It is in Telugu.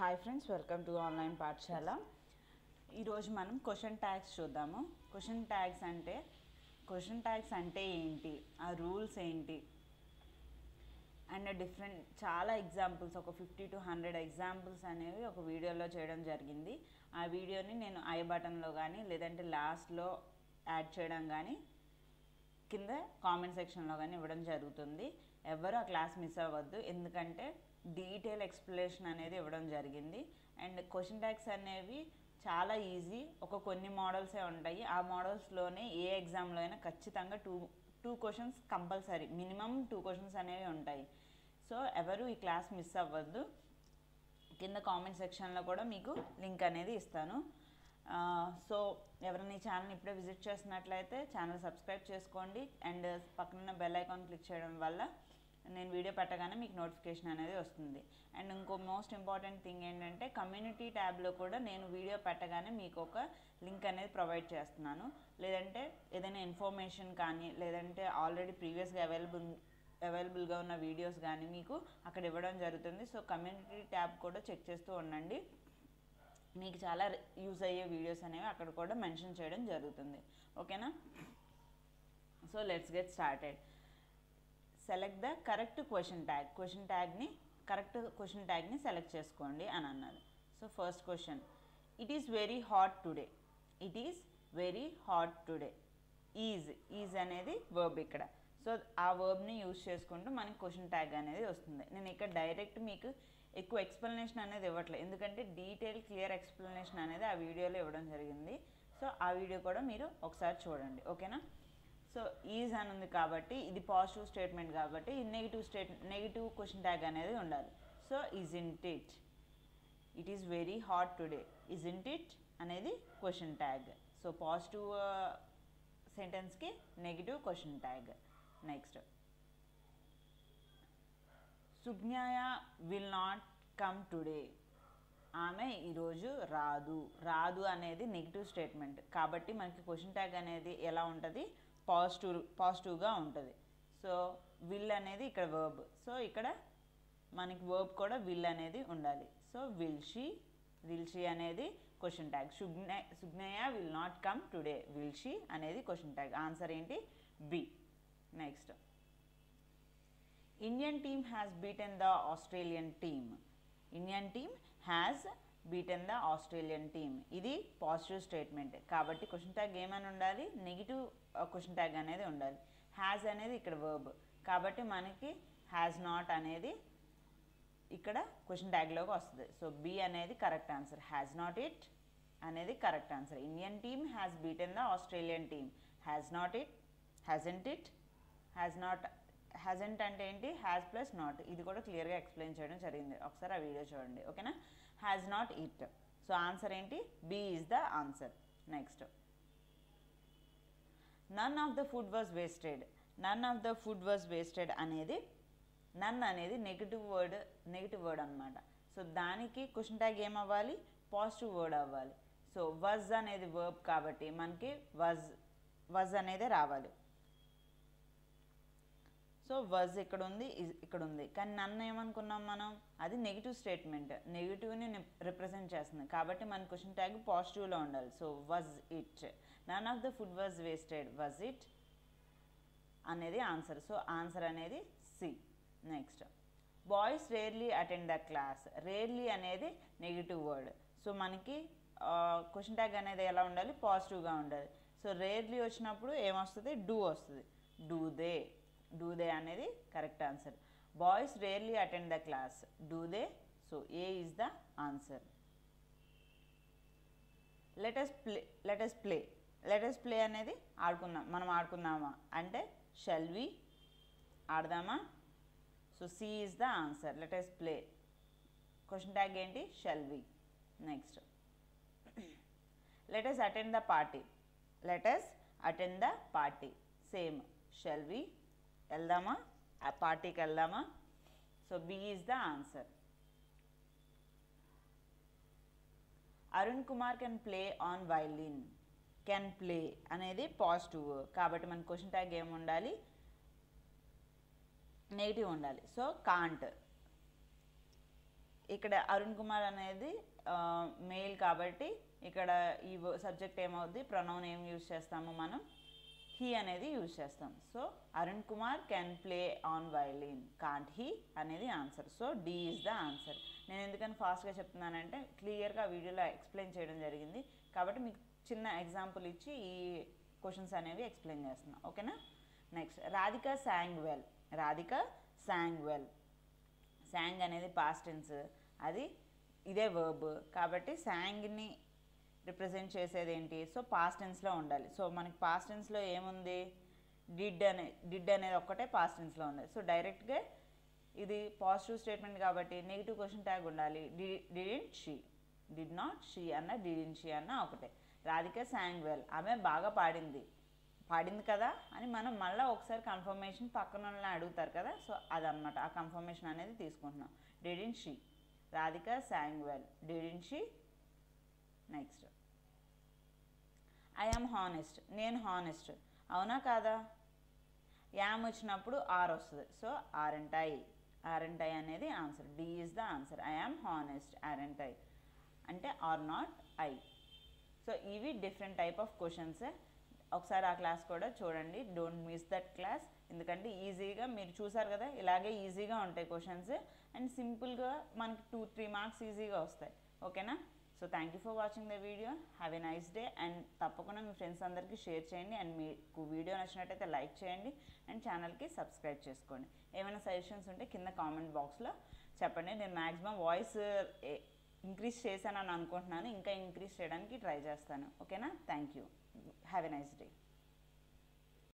hi friends welcome to online Pathashala ఈరోజు మనం క్వశ్చన్ ట్యాగ్స్ చూద్దాము క్వశ్చన్ ట్యాగ్స్ అంటే క్వశ్చన్ ట్యాగ్స్ అంటే ఏంటి ఆ రూల్స్ ఏంటి అండ్ డిఫరెంట్ చాలా ఎగ్జాంపుల్స్ ఒక ఫిఫ్టీ టు హండ్రెడ్ ఎగ్జాంపుల్స్ అనేవి ఒక వీడియోలో చేయడం జరిగింది ఆ వీడియోని నేను ఐ బటన్లో కానీ లేదంటే లాస్ట్లో యాడ్ చేయడం కానీ కింద కామెంట్ సెక్షన్లో కానీ ఇవ్వడం జరుగుతుంది ఎవరు ఆ క్లాస్ మిస్ అవ్వద్దు ఎందుకంటే డీటెయిల్ ఎక్స్ప్లెనేషన్ అనేది ఇవ్వడం జరిగింది అండ్ క్వశ్చన్ ట్యాగ్స్ అనేవి చాలా ఈజీ ఒక కొన్ని మోడల్సే ఉంటాయి ఆ మోడల్స్లోనే ఏ ఎగ్జామ్లో అయినా ఖచ్చితంగా two two questions compulsory minimum two questions అనేవి ఉంటాయి సో ఎవరు ఈ క్లాస్ మిస్ అవ్వద్దు కింద కామెంట్ సెక్షన్లో కూడా మీకు లింక్ అనేది ఇస్తాను ఆ, సో ఎవరైనా ఈ ఛానల్ ఇప్పుడే విజిట్ చేస్తున్నట్లయితే ఛానల్ సబ్స్క్రైబ్ చేసుకోండి అండ్ పక్కన బెల్ ఐకాన్ క్లిక్ చేయడం వల్ల నేను వీడియో పెట్టగానే మీకు నోటిఫికేషన్ అనేది వస్తుంది అండ్ ఇంకో మోస్ట్ ఇంపార్టెంట్ థింగ్ ఏంటంటే కమ్యూనిటీ ట్యాబ్లో కూడా నేను వీడియో పెట్టగానే మీకు ఒక లింక్ అనేది ప్రొవైడ్ చేస్తున్నాను లేదంటే ఏదైనా ఇన్ఫర్మేషన్ కానీ లేదంటే ఆల్రెడీ ప్రీవియస్గా అవైలబుల్ అవైలబుల్గా ఉన్న వీడియోస్ కానీ మీకు అక్కడ ఇవ్వడం జరుగుతుంది సో కమ్యూనిటీ ట్యాబ్ కూడా చెక్ చేస్తూ ఉండండి మీకు చాలా యూజ్ అయ్యే వీడియోస్ అనేవి అక్కడ కూడా మెన్షన్ చేయడం జరుగుతుంది ఓకేనా so let's get started select the correct question tag question ట్యాగ్ని కరెక్ట్ క్వశ్చన్ ట్యాగ్ని సెలెక్ట్ చేసుకోండి అని అన్నది so first question it is very hot today it is very hot today is is అనేది వర్బ్ ఇక్కడ సో ఆ వర్బ్ని యూజ్ చేసుకుంటూ మనకి క్వశ్చన్ ట్యాగ్ అనేది వస్తుంది నేను ఇక్కడ డైరెక్ట్ మీకు ఎక్కువ ఎక్స్ప్లెనేషన్ అనేది ఇవ్వట్లేదు ఎందుకంటే డీటెయిల్ క్లియర్ ఎక్స్ప్లెనేషన్ అనేది ఆ వీడియోలో ఇవ్వడం జరిగింది సో ఆ వీడియో కూడా మీరు ఒకసారి చూడండి ఓకేనా సో ఈజ్ అని ఉంది కాబట్టి ఇది పాజిటివ్ స్టేట్మెంట్ కాబట్టి ఈ negative state negative question tag అనేది ఉండాలి so isn't it it is very hot today isn't it అనేది క్వశ్చన్ ట్యాగ్ సో పాజిటివ్ సెంటెన్స్కి negative question tag next Sugnaya will not come today ఆమె ఈరోజు రాదు రాదు అనేది నెగిటివ్ స్టేట్మెంట్ కాబట్టి మనకి క్వశ్చన్ ట్యాగ్ అనేది ఎలా ఉంటుంది పాజిటివ్ పాజిటివ్గా ఉంటుంది సో విల్ అనేది ఇక్కడ వర్బ్ సో ఇక్కడ మనకి వర్బ్ కూడా విల్ అనేది ఉండాలి so will she will she అనేది question tag Sugna Sugnaya will not come today will she అనేది క్వశ్చన్ ట్యాగ్ ఆన్సర్ ఏంటి B next Indian team has beaten the Australian team Indian team has beaten the Australian team ఇది పాజిటివ్ స్టేట్మెంట్ కాబట్టి క్వశ్చన్ ట్యాగ్ ఏమని ఉండాలి నెగిటివ్ క్వశ్చన్ ట్యాగ్ అనేది ఉండాలి హ్యాస్ అనేది ఇక్కడ వర్బ్ కాబట్టి మనకి హ్యాస్ నాట్ అనేది ఇక్కడ క్వశ్చన్ ట్యాగ్లోకి వస్తుంది సో బి అనేది correct answer has not it అనేది correct answer Indian team has beaten the Australian team has not it hasn't it has not hasn't అంటే ఏంటి హ్యాస్ ప్లస్ నాట్ ఇది కూడా క్లియర్గా ఎక్స్ప్లెయిన్ చేయడం జరిగింది ఒకసారి ఆ వీడియో చూడండి ఓకేనా has not it so answer ఏంటి B is the answer next none of the food was wasted none of the food was wasted అనేది నన్ అనేది నెగిటివ్ వర్డ్ నెగిటివ్ వర్డ్ అనమాట సో దానికి క్వశ్చన్ ట్యాగ్ ఏమవ్వాలి పాజిటివ్ వర్డ్ అవ్వాలి సో వజ్ అనేది వర్బ్ కాబట్టి మనకి వజ్ వజ్ అనేది రావాలి సో వజ్ ఇక్కడ ఉంది ఇజ్ ఇక్కడ ఉంది కానీ నన్ను ఏమనుకున్నాం మనం అది నెగిటివ్ స్టేట్మెంట్ నెగిటివ్ని రిప్రజెంట్ చేస్తుంది కాబట్టి మన క్వశ్చన్ ట్యాగ్ పాజిటివ్లో ఉండాలి so was it none of the food was wasted was it అనేది ఆన్సర్ సో ఆన్సర్ అనేది C next boys rarely attend the class rarely అనేది నెగిటివ్ వర్డ్ సో మనకి క్వశ్చన్ ట్యాగ్ అనేది ఎలా ఉండాలి పాజిటివ్గా ఉండాలి సో రేర్లీ వచ్చినప్పుడు ఏమొస్తుంది డూ వస్తుంది డూ దే డూ దే అనేది correct answer boys rarely attend the class do they so A is the answer let us play let us play let us play అనేది ఆడుకుందాం మనం ఆడుకుందామా అంటే షెల్ వి ఆడదామా so C is the answer let us play question tag ఏంటి shall we next let us attend the party let us attend the party same shall we వెళ్దామా ఆ పార్టీకి వెళ్దామా so B is the answer Arun Kumar can play on violin can play అనేది పాజిటివ్ కాబట్టి మన క్వశ్చన్ ట్యాగ్ ఏమి ఉండాలి నెగిటివ్ ఉండాలి సో కాంట్ ఇక్కడ అరుణ్ కుమార్ అనేది మెయిల్ కాబట్టి ఇక్కడ ఈ సబ్జెక్ట్ ఏమవుద్ది ప్రొనౌన్ ఏం యూజ్ చేస్తాము మనం హీ అనేది యూజ్ చేస్తాం so Arun Kumar can play on violin can't he అనేది answer so D is the answer నేను ఎందుకని ఫాస్ట్గా చెప్తున్నానంటే క్లియర్గా వీడియోలో ఎక్స్ప్లెయిన్ చేయడం జరిగింది కాబట్టి మీకు చిన్న ఎగ్జాంపుల్ ఇచ్చి ఈ క్వశ్చన్స్ అనేవి ఎక్స్ప్లెయిన్ చేస్తున్నాను ఓకేనా next Radhika sang well Radhika sang well sang అనేది పాస్ట్ టెన్స్ అది ఇదే వర్బ్ కాబట్టి శాంగ్ని రిప్రజెంట్ చేసేది ఏంటి సో పాస్ట్ టెన్స్లో ఉండాలి సో మనకి పాస్ట్ టెన్స్లో ఏముంది డిడ్ అనే డిడ్ అనేది ఒక్కటే పాస్ట్ టెన్స్లో ఉంది సో డైరెక్ట్గా ఇది పాజిటివ్ స్టేట్మెంట్ కాబట్టి నెగిటివ్ క్వశ్చన్ ట్యాగ్ ఉండాలి didn't she did not she అన్న డిడింట్ షీ అన్న ఒకటే రాధిక శాంగ్ వెల్ ఆమె బాగా పాడింది పాడింది కదా అని మనం మళ్ళీ ఒకసారి కన్ఫర్మేషన్ పక్కన వాళ్ళని అడుగుతారు కదా సో అదనమాట ఆ కన్ఫర్మేషన్ అనేది తీసుకుంటున్నాం didn't she Radhika sang well didn't she next I am honest నేను హానెస్ట్ అవునా కాదా యామ్ వచ్చినప్పుడు ఆర్ వస్తుంది so aren't I aren't I అనేది answer D is the answer I am honest aren't I అంటే ఆర్ నాట్ ఐ సో ఇవి డిఫరెంట్ టైప్ ఆఫ్ క్వశ్చన్స్ ఒకసారి ఆ క్లాస్ కూడా చూడండి డోంట్ మిస్ దట్ క్లాస్ ఎందుకంటే ఈజీగా మీరు చూసారు కదా ఇలాగే ఈజీగా ఉంటాయి క్వశ్చన్స్ అండ్ సింపుల్గా మనకి టూ త్రీ మార్క్స్ ఈజీగా వస్తాయి ఓకేనా so thank you for watching the video have a nice day and తప్పకుండా మీ ఫ్రెండ్స్ అందరికీ షేర్ చేయండి అండ్ మీకు వీడియో నచ్చినట్టయితే లైక్ చేయండి అండ్ ఛానల్కి సబ్స్క్రైబ్ చేసుకోండి ఏమైనా సజెషన్స్ ఉంటే కింద కామెంట్ బాక్స్లో చెప్పండి నేను మ్యాక్సిమం వాయిస్ ఇంక్రీజ్ చేశానని అనుకుంటున్నాను ఇంకా ఇంక్రీజ్ చేయడానికి ట్రై చేస్తాను ఓకేనా thank you have a nice day